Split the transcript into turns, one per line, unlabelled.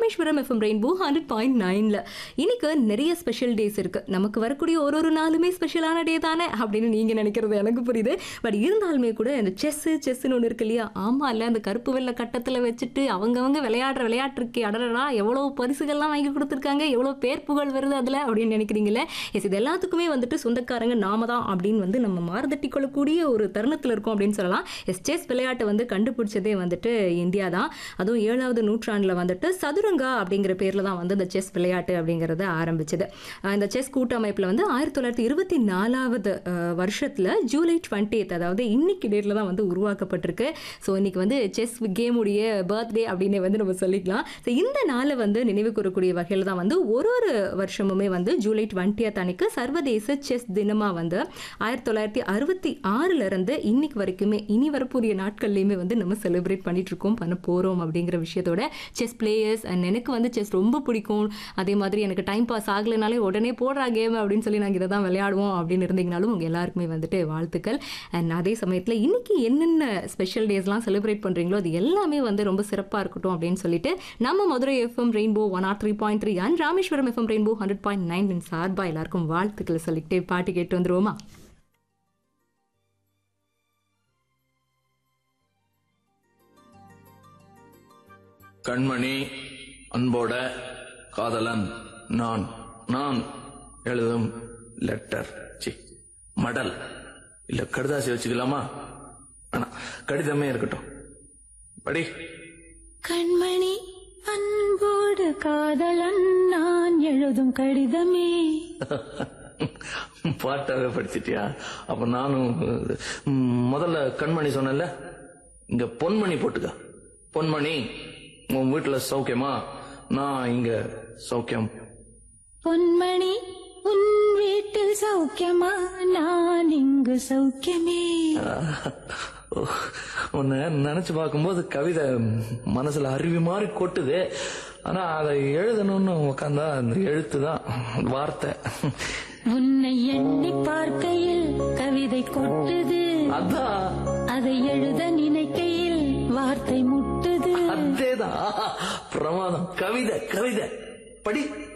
Rameswaram F M rainbow hundred point நைன்ல இன்னைக்கு நிறைய ஸ்பெஷல் டேஸ் இருக்கு நமக்கு வரக்கூடிய ஒரு ஒரு நாளுமே ஸ்பெஷலான டே தானே அப்படின்னு நீங்க நினைக்கிறது எனக்கு புரியுது பட் இருந்தாலுமே கூட இந்த செஸ் செஸ்ன்னு ஒன்று இருக்கு இல்லையா ஆமா இல்ல அந்த கருப்பு வெள்ளை கட்டத்துல வச்சுட்டு அவங்கவங்க விளையாடுற விளையாட்டு இருக்கே அடடா எவ்வளவு பரிசுகள்லாம் வாங்கி கொடுத்துருக்காங்க எவ்வளவு பேர் புகழ் வருது அதுல அப்படின்னு நினைக்கிறீங்களே எஸ் இது எல்லாத்துக்குமே வந்துட்டு சொந்தக்காரங்க நாம தான் அப்படின்னு வந்து நம்ம மாறுதட்டி கொள்ளக்கூடிய ஒரு தருணத்தில் இருக்கோம் அப்படின்னு சொல்லலாம் எஸ் செஸ் விளையாட்டை வந்து கண்டுபிடிச்சதே வந்துட்டு இந்தியா தான் அதுவும் ஏழாவது நூற்றாண்டில் வந்துட்டு சதுரங்கா அப்படிங்கிற பேரில் தான் வந்து இந்த செஸ் விளையாட்டு அப்படிங்கிறது ஆரம்பிச்சது அஹ் இந்த செஸ் கூட்டமைப்பில் வந்து ஆயிரத்தி தொள்ளாயிரத்தி இருபத்தி நாலாவது வருஷத்தில் ஜூலை டுவெண்ட்டியத் அதாவது இன்னைக்கு டேட்டில் தான் வந்து உருவாக்கப்பட்டிருக்கு ஸோ இன்னைக்கு வந்து செஸ் கேமுடைய பர்த்டே அப்படின்னு வந்து நம்ம சொல்லிக்கலாம் ஸோ இந்த நாளை வந்து நினைவு கூறக்கூடிய வகையில் தான் வந்து ஒரு ஒரு வருஷமுமே வந்து ஜூலை டுவெண்ட்டியத் அன்னைக்கு சர்வதேச செஸ் தினமாக வந்து ஆயிரத்தி தொள்ளாயிரத்தி அறுபத்தி ஆறுல இருந்து இன்னைக்கு வரைக்குமே இனி வரக்கூடிய நாட்கள்லையுமே வந்து நம்ம செலிப்ரேட் பண்ணிட்டு இருக்கோம் பண்ண போகிறோம் அப்படிங்கிற விஷயத்தோட செஸ் பிளேயர்ஸ் அண்ட் எனக்கு வந்து செஸ் ரொம்ப பிடிக்கும் அதே மாதிரி எனக்கு டைம் பாஸ் ஆகலைனாலே உடனே போடுறா கேம் அப்படின்னு சொல்லி நாங்கள் இதை தான் விளையாடுவோம் அப்படின்னு இருந்தீங்கனாலும் உங்கள் எல்லாருக்குமே வந்துட்டு வாழ்த்துக்கள் அண்ட் அதே சமயத்தில் இன்னைக்கு என்னென்ன ஸ்பெஷல் டேஸ்லாம் செலிப்ரேட் பண்ணுறீங்களோ அது எல்லாமே வந்து ரொம்ப சிறப்பாக இருக்கட்டும் அப்படின்னு சொல்லிட்டு நம்ம Madurai F M rainbow one or three point three and Rameswaram F M rainbow hundred point nine சார்பா எல்லாருக்கும் வாழ்த்துக்களை சொல்லிட்டு பாட்டு கேட்டு வந்துருவோமா
கண்மணி அன்போட காதலன் நான் நான் எழுதும் லெட்டர் சி மடல் இல்ல கடுதாசி வச்சுக்கலாமா ஆனா கடிதமே இருக்கட்டும் படி
கண்மணி அன்போடு காதலன் நான் எழுதும் கடிதமே
பாட்டாவே படிச்சிட்டியா அப்ப நானும் ம், முதல்ல கண்மணி சொன்னேன்ல இங்க பொன்மணி போட்டுக்க பொன்மணி உன் வீட்டுல சௌக்கியமா நான் இங்க சௌக்கியம்
பொன்மணி உன் வீட்டில் சௌக்கியமா நான் இங்கு சௌக்கியமே
உன்னை நினைச்சு பார்க்கும்போது கவிதை மனசுல அருவி மாதிரி கொட்டுது ஆனா அதை எழுதணும்னு உட்காந்தா அந்த எழுத்து தான் வார்த்தை
உன்னை எண்ணி பார்க்கையில் கவிதை கொட்டுது
அதான்
அதை எழுத நினைக்கையில் வார்த்தை முட்டுது
அதேதான் பிரமாதம் கவிதை கவிதை படி